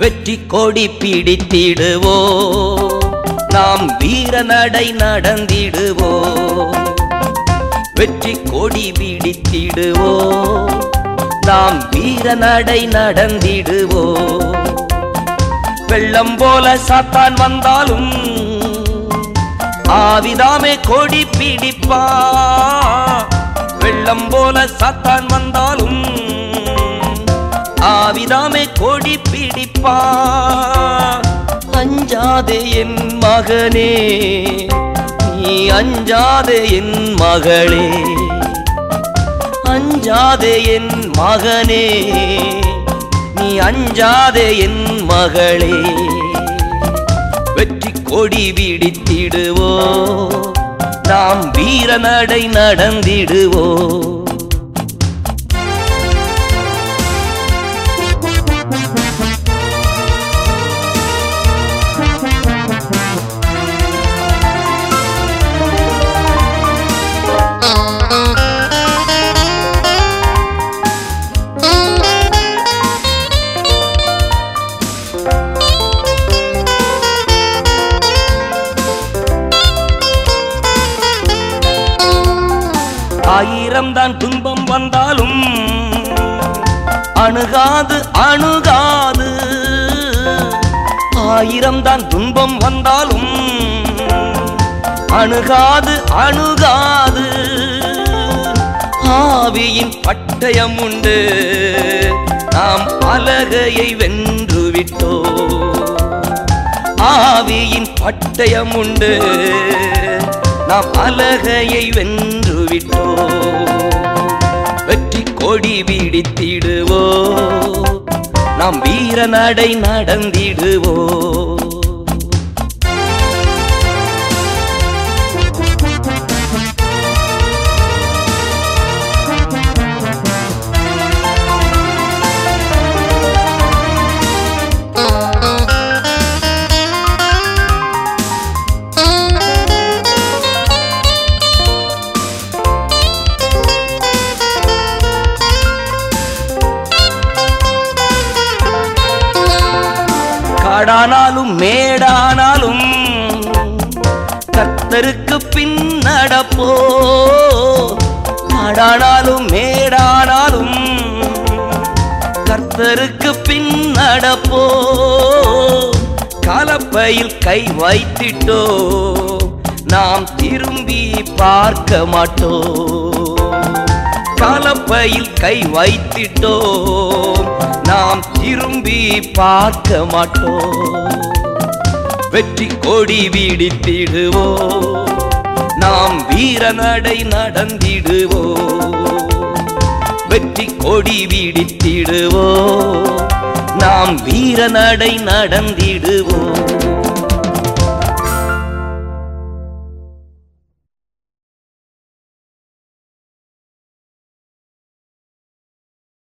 வெற்றி கொடி பிடித்திடுவோ நாம் வீர நடை நடந்திடுவோ வெற்றி கொடி பிடித்திடுவோ நாம் வீர நடை நடந்திடுவோ வெள்ளம் போல சாத்தான் வந்தாலும் ஆவிதாமே கொடி பிடிப்பா வெள்ளம் போல சாத்தான் வந்தாலும் ஆவிதாமே கொடி பிடிப்பா அஞ்சாதே என் மகனே நீ அஞ்சாதே என் மகளே அஞ்சாதே என் மகனே நீ அஞ்சாதே என் மகளே வெற்றி கொடி விடித்திடுவோ நாம் வீர நடை நடந்திடுவோ ஆயிரம் தான் துன்பம் வந்தாலும் அணுகாது அணுகாது ஆயிரம் தான் துன்பம் வந்தாலும் அணுகாது அணுகாது ஆவியின் பட்டயம் உண்டு நாம் அலகையை வென்று விட்டோ ஆவியின் பட்டயம் உண்டு நாம் அலகையை வென்று விட்டோ வெற்றி கொடி பிடித்திடுவோ நாம் வீர நடை நடந்திடுவோ காடானாலும் மேடானாலும் கர்த்தருக்கு பின் நடப்போ காடானாலும் மேடானாலும் கர்த்தருக்கு பின் நடப்போ கலப்பையில் கை வைத்திட்டோ நாம் திரும்பி பார்க்க மாட்டோம் கலப்பையில் கை வைத்திட்டோம் நாம் திரும்பி பார்க்க மாட்டோம் வெற்றி கொடி விடித்திடுவோ நாம் வீர நடை நடந்திடுவோ வெற்றி கொடி விடித்திடுவோ நாம் வீர நடை நடந்திடுவோம்